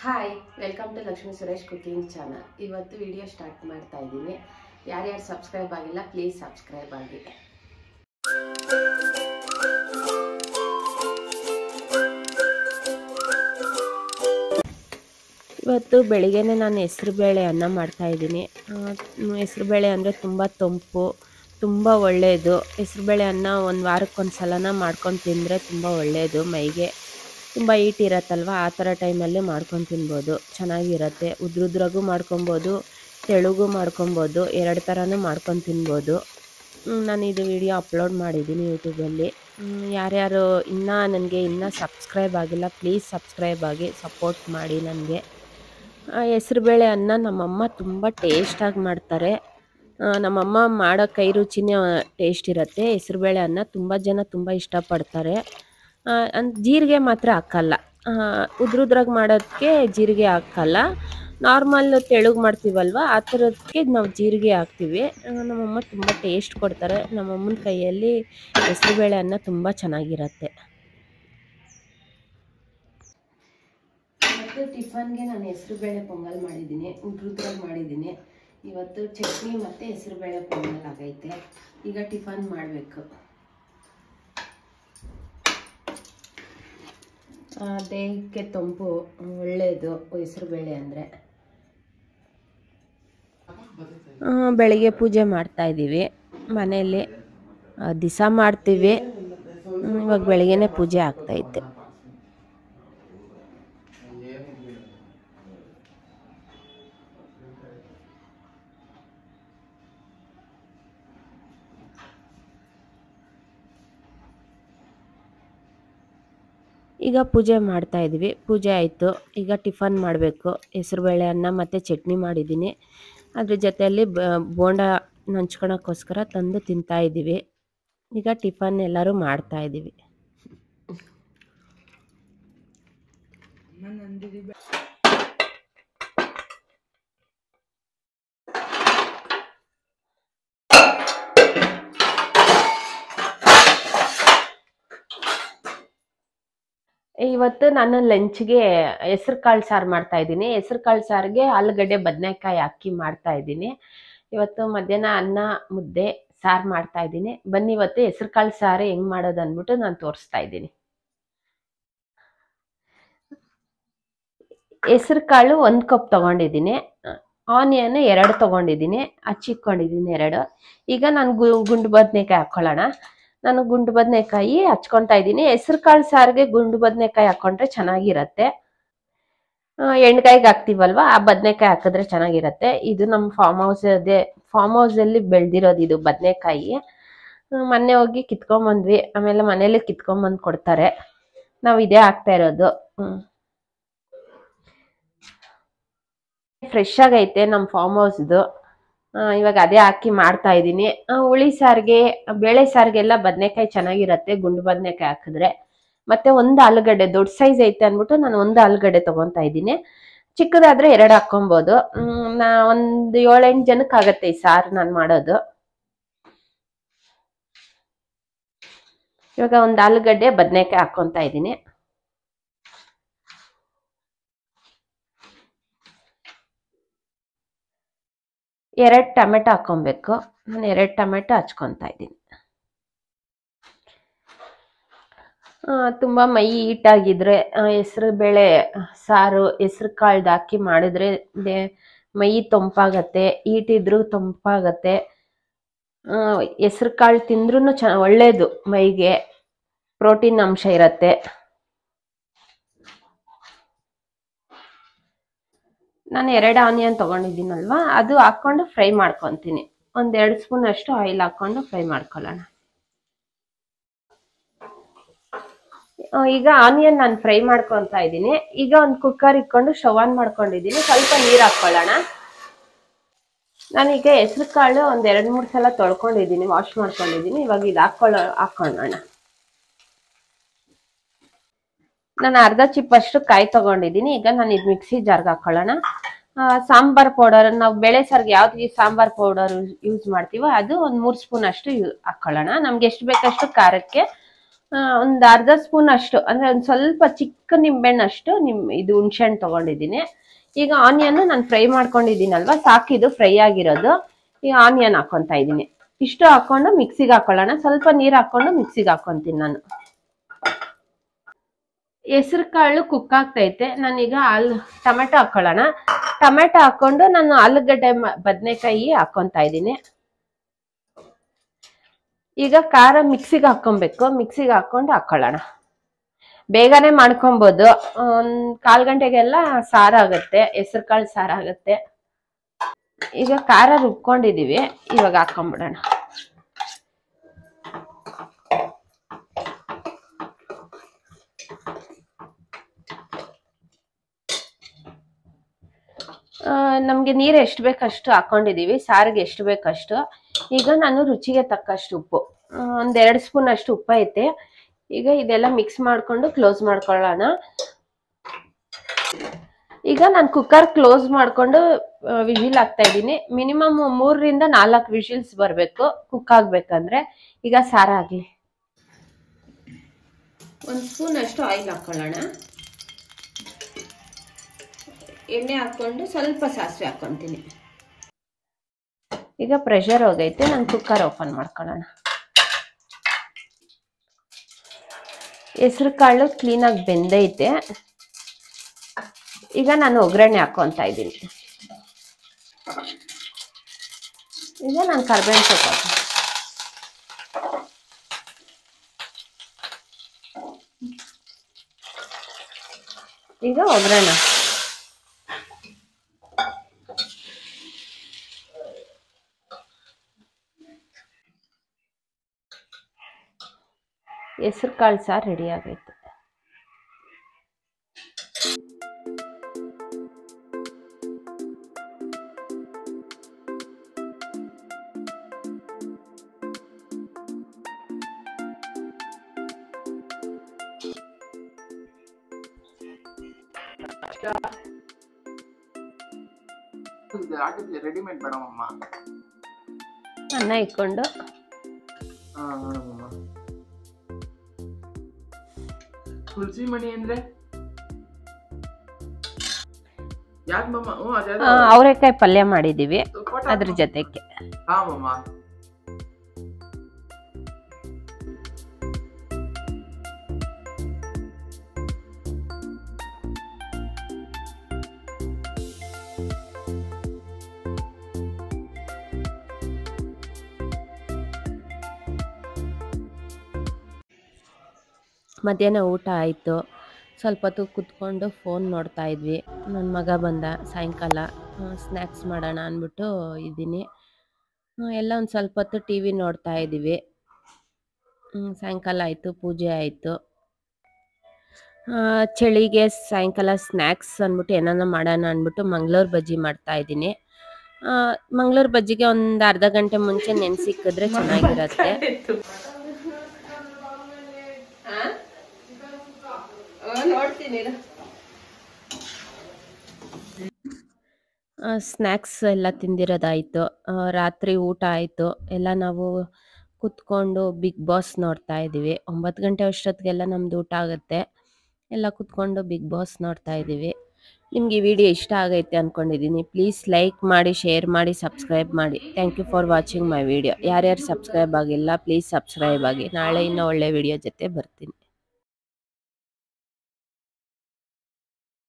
Hi welcome to Lakshmi Suresh cooking channel ಇವತ್ತು video start ಮಾಡ್ತಾ ಇದ್ದೀನಿ ಯಾರ್ಯಾರು ಸಬ್ಸ್ಕ್ರೈಬ್ ಆಗಿಲ್ಲ ಪ್ಲೀಸ್ ಸಬ್ಸ್ಕ್ರೈಬ್ ಆಗಿ ಇವತ್ತು ಬೆಳಿಗ್ಗೆನೆ ನಾನು ಹೆಸರುಬೇಳೆ ಅನ್ನ ಮಾಡ್ತಾ ಇದ್ದೀನಿ ಹೆಸರುಬೇಳೆ ಅಂದರೆ ತುಂಬ ತಂಪು ತುಂಬ ಒಳ್ಳೆಯದು ಹೆಸರುಬೇಳೆ ಅನ್ನ ಒಂದು ವಾರಕ್ಕೊಂದು ಸಲನ ಮಾಡ್ಕೊಂಡು ತಿಂದರೆ ತುಂಬ ಒಳ್ಳೆಯದು ಮೈಗೆ ತುಂಬ ಈಟ್ ಇರತ್ತಲ್ವ ಆ ಥರ ಟೈಮಲ್ಲಿ ಮಾಡ್ಕೊಂಡು ತಿನ್ಬೋದು ಚೆನ್ನಾಗಿರತ್ತೆ ಉದ್ರುದ್ರಾಗೂ ಮಾಡ್ಕೊಬೋದು ತೆಳುಗೂ ಮಾಡ್ಕೊಬೋದು ಎರಡು ಥರನೂ ಮಾಡ್ಕೊಂಡು ತಿನ್ಬೋದು ಹ್ಮ್, ನಾನು ಇದು ವಿಡಿಯೋ ಅಪ್ಲೋಡ್ ಮಾಡಿದ್ದೀನಿ ಯೂಟ್ಯೂಬಲ್ಲಿ ಹ್ಮ್, ಯಾರ್ಯಾರು ಇನ್ನೂ ನನಗೆ ಇನ್ನೂ ಸಬ್ಸ್ಕ್ರೈಬ್ ಆಗಿಲ್ಲ ಪ್ಲೀಸ್ ಸಬ್ಸ್ಕ್ರೈಬ್ ಆಗಿ ಸಪೋರ್ಟ್ ಮಾಡಿ ನನಗೆ ಹೆಸ್ರುಬೇಳೆ ಅನ್ನ ನಮ್ಮಮ್ಮ ತುಂಬ ಟೇಸ್ಟಾಗಿ ಮಾಡ್ತಾರೆ ಆ, ನಮ್ಮಮ್ಮ ಮಾಡೋ ಕೈ ರುಚಿನೇ ಟೇಸ್ಟ್ ಇರುತ್ತೆ ಹೆಸ್ರುಬೇಳೆ ಅನ್ನ ತುಂಬ ಜನ ತುಂಬ ಇಷ್ಟಪಡ್ತಾರೆ ಆ, ಅಂದ್ ಜೀರಿಗೆ ಮಾತ್ರ ಹಾಕಲ್ಲ ಆ, ಉದ್ರುದ್ರಾಗ ಮಾಡೋದಕ್ಕೆ ಜೀರಿಗೆ ಹಾಕಲ್ಲ ನಾರ್ಮಲ್ ತೆಳುಗ್ ಮಾಡ್ತೀವಲ್ವ ಆ ಥರದಕ್ಕೆ ನಾವು ಜೀರಿಗೆ ಹಾಕ್ತೀವಿ ಆ, ನಮ್ಮಮ್ಮ ತುಂಬ ಟೇಸ್ಟ್ ಕೊಡ್ತಾರೆ ನಮ್ಮಮ್ಮನ ಕೈಯಲ್ಲಿ ಹೆಸ್ರುಬೇಳೆ ಅನ್ನ ತುಂಬ ಚೆನ್ನಾಗಿರತ್ತೆ ಇವತ್ತು ಟಿಫನ್ಗೆ ನಾನು ಹೆಸರುಬೇಳೆ ಪೊಂಗಲ್ ಮಾಡಿದ್ದೀನಿ ಉದ್ರುದ್ರಾಗ ಮಾಡಿದ್ದೀನಿ ಇವತ್ತು ಚಟ್ನಿ ಮತ್ತು ಹೆಸರುಬೇಳೆ ಪೊಂಗಲ್ ಆಗೈತೆ ಈಗ ಟಿಫನ್ ಮಾಡಬೇಕು ದೇಹಕ್ಕೆ ತಂಪು ಒಳ್ಳೆಯದು ಹೆಸರುಬೇಳೆ ಅಂದರೆ ಬೆಳಿಗ್ಗೆ ಪೂಜೆ ಮಾಡ್ತಾ ಇದ್ದೀವಿ ಮನೆಯಲ್ಲಿ ದಿವಸ ಮಾಡ್ತೀವಿ ಹ್ಮ್, ಇವಾಗ ಬೆಳಿಗ್ಗೆನೆ ಪೂಜೆ ಆಗ್ತೈತೆ ಈಗ ಪೂಜೆ ಮಾಡ್ತಾ ಇದ್ವಿ ಪೂಜೆ ಆಯಿತು ಈಗ ಟಿಫನ್ ಮಾಡಬೇಕು ಹೆಸರುಬೇಳೆ ಅನ್ನ ಮತ್ತು ಚಟ್ನಿ ಮಾಡಿದ್ದೀನಿ ಅದ್ರ ಜೊತೆಯಲ್ಲಿ ಬ ಬೋಂಡ ನಂಚ್ಕೊಳಕ್ಕೋಸ್ಕರ ತಂದು ತಿಂತಾ ಇದ್ದೀವಿ ಈಗ ಟಿಫನ್ ಎಲ್ಲರೂ ಮಾಡ್ತಾ ಇದ್ದೀವಿ ಇವತ್ತು ನಾನು ಲಂಚ್ಗೆ ಹೆಸರು ಕಾಳು ಸಾರು ಮಾಡ್ತಾ ಇದ್ದೀನಿ ಹೆಸರು ಕಾಳು ಸಾರಿಗೆ ಆಲೂಗಡ್ಡೆ ಬದನೆಕಾಯಿ ಹಾಕಿ ಮಾಡ್ತಾ ಇದ್ದೀನಿ ಇವತ್ತು ಮಧ್ಯಾಹ್ನ ಅನ್ನ ಮುದ್ದೆ ಸಾರು ಮಾಡ್ತಾ ಇದ್ದೀನಿ ಬನ್ನಿ ಇವತ್ತು ಹೆಸರು ಕಾಳು ಸಾರು ಹೆಂಗ್ ಮಾಡೋದು ಅಂದ್ಬಿಟ್ಟು ನಾನು ತೋರಿಸ್ತಾ ಇದ್ದೀನಿ ಹೆಸರು ಕಾಳು ಒಂದು ಕಪ್ ತಗೊಂಡಿದ್ದೀನಿ ಆನಿಯನ್ ಎರಡು ತಗೊಂಡಿದ್ದೀನಿ ಹಚ್ಚಿಟ್ಕೊಂಡಿದ್ದೀನಿ ಎರಡು ಈಗ ನಾನು ಗು ಗುಂಡು ಬದನೆಕಾಯಿ ಹಾಕ್ಕೊಳ್ಳೋಣ ನಾನು ಗುಂಡು ಬದನೆಕಾಯಿ ಹಚ್ಕೊತಾ ಇದ್ದೀನಿ ಹೆಸರು ಕಾಳು ಸಾರಿಗೆ ಗುಂಡು ಬದನೆಕಾಯಿ ಹಾಕೊಂಡ್ರೆ ಚೆನ್ನಾಗಿರತ್ತೆ ಆ, ಎಣ್ಗಾಯಿಗೆ ಹಾಕ್ತೀವಲ್ವ ಆ ಬದನೆಕಾಯಿ ಹಾಕಿದ್ರೆ ಚೆನ್ನಾಗಿರತ್ತೆ ಇದು ನಮ್ಮ ಫಾರ್ಮ್ ಹೌಸ್ ಅದೇ ಫಾರ್ಮ್ ಹೌಸಲ್ಲಿ ಬೆಳೆದಿರೋದು ಇದು ಬದನೆಕಾಯಿ ಮೊನ್ನೆ ಹೋಗಿ ಕಿತ್ಕೊಂಬಂದ್ವಿ ಆಮೇಲೆ ಮನೇಲಿ ಕಿತ್ಕೊಂಬಂದು ಕೊಡ್ತಾರೆ ನಾವು ಇದೇ ಹಾಕ್ತಾ ಇರೋದು ಹ್ಮ್ ಫ್ರೆಶ್ ಆಗೈತೆ ನಮ್ಮ ಫಾರ್ಮ್ ಹೌಸ್ದು ಇವಾಗ ಅದೇ ಹಾಕಿ ಮಾಡ್ತಾ ಇದ್ದೀನಿ ಹುಳಿ ಸಾರಿಗೆ ಬೇಳೆ ಸಾರಿಗೆಲ್ಲ ಬದನೆಕಾಯಿ ಚೆನ್ನಾಗಿರತ್ತೆ ಗುಂಡು ಬದನೆಕಾಯಿ ಹಾಕಿದ್ರೆ ಮತ್ತೆ ಒಂದು ಆಲೂಗಡ್ಡೆ ದೊಡ್ಡ ಸೈಜ್ ಐತೆ ಅಂದ್ಬಿಟ್ಟು ನಾನು ಒಂದು ಆಲೂಗಡ್ಡೆ ತಗೊಂತಾ ಇದ್ದೀನಿ ಚಿಕ್ಕದಾದ್ರೆ ಎರಡು ಹಾಕೊಬೋದು ಹ್ಮ್, ನಾ ಒಂದು ಏಳೆಂಟು ಜನಕ್ಕೆ ಆಗತ್ತೆ ಈ ಸಾರು ನಾನು ಮಾಡೋದು ಇವಾಗ ಒಂದು ಆಲೂಗಡ್ಡೆ ಬದನೆಕಾಯಿ ಹಾಕ್ಕೊಂತಾ ಇದ್ದೀನಿ ಎರಡು ಟೊಮೆಟೊ ಹಾಕೊಬೇಕು ನಾನು ಎರಡು ಟೊಮೆಟೊ ಹಚ್ಕೊತಾ ಇದ್ದೀನಿ ಆ, ತುಂಬಾ ಮೈ ಈಟಾಗಿದ್ರೆ ಹೆಸರು ಬೇಳೆ ಸಾರು ಹೆಸರು ಕಾಳ್ದು ಹಾಕಿ ಮಾಡಿದ್ರೆ ದೇ ಮೈ ತಂಪಾಗತ್ತೆ ಈಟಿದ್ರು ತಂಪಾಗತ್ತೆ ಹೆಸರು ಕಾಳು ತಿಂದ್ರೂ ಚೆನ್ನ ಒಳ್ಳೇದು ಮೈಗೆ ಪ್ರೋಟೀನ್ ಅಂಶ ಇರತ್ತೆ ನಾನು ಎರಡು ಆನಿಯನ್ ತಗೊಂಡಿದ್ದೀನಲ್ವಾ ಅದು ಹಾಕ್ಕೊಂಡು ಫ್ರೈ ಮಾಡ್ಕೊತೀನಿ ಒಂದ್ ಎರಡು ಸ್ಪೂನ್ ಅಷ್ಟು ಆಯಿಲ್ ಹಾಕೊಂಡು ಫ್ರೈ ಮಾಡ್ಕೊಳ್ಳೋಣ ಆ, ಈಗ ಆನಿಯನ್ ನಾನು ಫ್ರೈ ಮಾಡ್ಕೊತಾ ಇದ್ದೀನಿ ಈಗ ಒಂದು ಕುಕ್ಕರ್ ಇಟ್ಕೊಂಡು ಸ್ಟವ್ ಆನ್ ಮಾಡ್ಕೊಂಡಿದ್ದೀನಿ ಸ್ವಲ್ಪ ನೀರು ಹಾಕ್ಕೊಳ್ಳೋಣ ನಾನೀಗ ಹೆಸರು ಕಾಳು ಒಂದ್ ಎರಡು ಮೂರು ಸಲ ತೊಳ್ಕೊಂಡಿದ್ದೀನಿ ವಾಶ್ ಮಾಡ್ಕೊಂಡಿದ್ದೀನಿ ಇವಾಗ ಇದು ಹಾಕೊಳ್ಳೋ ಹಾಕೊಳ್ಳೋಣ ನಾನು ಅರ್ಧ ಚಿಪ್ ಅಷ್ಟು ಕಾಯಿ ತಗೊಂಡಿದ್ದೀನಿ ಈಗ ನಾನು ಇದು ಮಿಕ್ಸಿ ಜಾರ್ಗೆ ಹಾಕೊಳ್ಳೋಣ ಆ, ಸಾಂಬಾರ್ ಪೌಡರ್ ನಾವು ಬೇಳೆ ಸಾರ್ಗೆ ಯಾವ್ದು ಸಾಂಬಾರ್ ಪೌಡರ್ ಯೂಸ್ ಮಾಡ್ತೀವೋ ಅದು ಒಂದು ಮೂರು ಸ್ಪೂನ್ ಅಷ್ಟು ಯು- ಹಾಕೊಳ್ಳೋಣ ನಮ್ಗೆ ಎಷ್ಟು ಬೇಕಷ್ಟು ಖಾರಕ್ಕೆ ಒಂದು ಅರ್ಧ ಸ್ಪೂನ್ ಅಷ್ಟು ಅಂದ್ರೆ ಒಂದು ಸ್ವಲ್ಪ ಚಿಕ್ಕ ನಿಂಬೆಹಣ್ಣು ಅಷ್ಟು ನಿಮ್ ಇದು ಹುಣ್ಸೆಹಣ್ಣು ತಗೊಂಡಿದ್ದೀನಿ ಈಗ ಆನಿಯನ್ ನಾನು ಫ್ರೈ ಮಾಡ್ಕೊಂಡಿದ್ದೀನಲ್ವಾ ಸಾಕಿದು ಫ್ರೈ ಆಗಿರೋದು ಈಗ ಆನಿಯನ್ ಹಾಕೊಂತ ಇದ್ದೀನಿ ಇಷ್ಟು ಹಾಕೊಂಡು ಮಿಕ್ಸಿಗೆ ಹಾಕೊಳ್ಳೋಣ ಸ್ವಲ್ಪ ನೀರು ಹಾಕೊಂಡು ಮಿಕ್ಸಿಗೆ ಹಾಕೊಂತೀನಿ ನಾನು ಹೆಸರು ಕಾಳು ಕುಕ್ ಆಗ್ತೈತೆ ನಾನೀಗ ಆಲ್ ಟೊಮೆಟೊ ಹಾಕೊಳ್ಳೋಣ ಟೊಮೆಟೊ ಹಾಕೊಂಡು ನಾನು ಆಲೂಗಡ್ಡೆ ಬದನೆಕಾಯಿ ಹಾಕೊಂತ ಇದ್ದೀನಿ ಈಗ ಖಾರ ಮಿಕ್ಸಿಗೆ ಹಾಕೊಬೇಕು ಮಿಕ್ಸಿಗೆ ಹಾಕೊಂಡು ಹಾಕೊಳ್ಳೋಣ ಬೇಗನೆ ಮಾಡ್ಕೊಬೋದು ಒಂದ್ ಕಾಲ್ ಗಂಟೆಗೆಲ್ಲ ಸಾರಾಗತ್ತೆ ಹೆಸರು ಕಾಳು ಸಾರಾಗತ್ತೆ ಈಗ ಖಾರ ರುಬ್ಕೊಂಡಿದೀವಿ ಇವಾಗ ಹಾಕೊಂಡ್ಬಿಡೋಣ ನಮಗೆ ನೀರು ಎಷ್ಟು ಬೇಕಷ್ಟು ಹಾಕೊಂಡಿದೀವಿ ಸಾರಿಗೆ ಎಷ್ಟು ಬೇಕಷ್ಟು ಈಗ ನಾನು ರುಚಿಗೆ ತಕ್ಕಷ್ಟು ಉಪ್ಪು ಒಂದೆರಡು ಸ್ಪೂನ್ ಅಷ್ಟು ಉಪ್ಪು ಐತೆ ಈಗ ಇದೆಲ್ಲ ಮಿಕ್ಸ್ ಮಾಡಿಕೊಂಡು ಕ್ಲೋಸ್ ಮಾಡ್ಕೊಳ್ಳೋಣ ಈಗ ನಾನು ಕುಕ್ಕರ್ ಕ್ಲೋಸ್ ಮಾಡಿಕೊಂಡು ವಿಜಿಲ್ ಹಾಕ್ತಾ ಇದ್ದೀನಿ ಮಿನಿಮಮ್ ಮೂರರಿಂದ ನಾಲ್ಕು ವಿಜಿಲ್ಸ್ ಬರಬೇಕು ಕುಕ್ ಆಗ್ಬೇಕಂದ್ರೆ ಈಗ ಸಾರ ಆಗಲಿ ಒಂದು ಸ್ಪೂನ್ ಅಷ್ಟು ಆಯಿಲ್ ಹಾಕೊಳ್ಳೋಣ ಎಣ್ಣೆ ಹಾಕ್ಕೊಂಡು ಸ್ವಲ್ಪ ಸಾಸಿವೆ ಹಾಕ್ಕೊತೀನಿ ಈಗ ಪ್ರೆಷರ್ ಹೋಗೈತೆ ನಾನು ಕುಕ್ಕರ್ ಓಪನ್ ಮಾಡ್ಕೊಳ್ಳೋಣ ಹೆಸರು ಕಾಳು ಕ್ಲೀನಾಗಿ ಬೆಂದೈತೆ ಈಗ ನಾನು ಒಗ್ಗರಣೆ ಹಾಕೊತ ಇದ್ದೀನಿ ಈಗ ನಾನು ಕರ್ಬೇವಿನ ಸೊಪ್ಪು ಹಾಕ್ತೀನಿ. ಈಗ ಒಗ್ಗರಣೆ ಹೆಸರು ಕಾಳು ಸಾರು ರೆಡಿ ಆಗೈತೆ ಇದು ಆಟಿಫಿ ರೆಡಿಮೇಡ್ ಬೇಡಮಮ್ಮ ಅನ್ನ ಇಟ್ಕೊಂಡು ಹಾ ಮೇಡಮಮ್ಮ ತುಳಸಿ ಮಣಿ ಅಂದ್ರೆ ಯಾಕೆ ಮಮ್ಮ ಹ್ಞೂ ಅದೇ ಆ, ಅವರೆಕಾಯಿ ಪಲ್ಯ ಮಾಡಿದ್ದೀವಿ ಅದ್ರ ಜೊತೆಗೆ ಹಾ ಮಮ್ಮ ಮಧ್ಯಾಹ್ನ ಊಟ ಆಯಿತು ಸ್ವಲ್ಪ ಹೊತ್ತು ಕುತ್ಕೊಂಡು ಫೋನ್ ನೋಡ್ತಾ ಇದ್ವಿ ನನ್ನ ಮಗ ಬಂದ ಸಾಯಂಕಾಲ ಸ್ನ್ಯಾಕ್ಸ್ ಮಾಡೋಣ ಅಂದ್ಬಿಟ್ಟು ಇದ್ದೀನಿ ಆ, ಎಲ್ಲ ಒಂದು ಸ್ವಲ್ಪ ಹೊತ್ತು ಟಿ ವಿ ನೋಡ್ತಾ ಇದ್ದೀವಿ ಹ್ಮ್, ಸಾಯಂಕಾಲ ಆಯಿತು ಪೂಜೆ ಆಯಿತು ಚಳಿಗೆ ಸಾಯಂಕಾಲ ಸ್ನ್ಯಾಕ್ಸ್ ಅಂದ್ಬಿಟ್ಟು ಏನಾನ ಮಾಡೋಣ ಅಂದ್ಬಿಟ್ಟು ಮಂಗಳೂರು ಬಜ್ಜಿ ಮಾಡ್ತಾ ಇದ್ದೀನಿ ಮಂಗಳೂರು ಬಜ್ಜಿಗೆ ಒಂದು ಅರ್ಧ ಗಂಟೆ ಮುಂಚೆ ನೆನೆಸಿಕ್ಕಿದ್ರೆ ಚೆನ್ನಾಗಿರತ್ತೆ ಸ್ನ್ಯಾಕ್ಸ್ ಎಲ್ಲ ತಿಂದಿರೋದಾಯಿತು ರಾತ್ರಿ ಊಟ ಆಯಿತು ಎಲ್ಲ ನಾವು ಕುತ್ಕೊಂಡು ಬಿಗ್ ಬಾಸ್ ನೋಡ್ತಾ ಇದ್ದೀವಿ ಒಂಬತ್ತು ಗಂಟೆ ಅಷ್ಟೊತ್ತಿಗೆಲ್ಲ ನಮ್ದು ಊಟ ಆಗುತ್ತೆ ಎಲ್ಲ ಕುತ್ಕೊಂಡು ಬಿಗ್ ಬಾಸ್ ನೋಡ್ತಾ ಇದ್ದೀವಿ ನಿಮ್ಗೆ ಈ ವಿಡಿಯೋ ಇಷ್ಟ ಆಗೈತೆ ಅಂದ್ಕೊಂಡಿದ್ದೀನಿ ಪ್ಲೀಸ್ ಲೈಕ್ ಮಾಡಿ ಶೇರ್ ಮಾಡಿ ಸಬ್ಸ್ಕ್ರೈಬ್ ಮಾಡಿ thank you for watching my video ಯಾರ್ಯಾರು ಸಬ್ಸ್ಕ್ರೈಬ್ ಆಗಿಲ್ಲ ಪ್ಲೀಸ್ ಸಬ್ಸ್ಕ್ರೈಬ್ ಆಗಿ ನಾಳೆ ಇನ್ನೂ ಒಳ್ಳೆ ವಿಡಿಯೋ ಜೊತೆ ಬರ್ತೀನಿ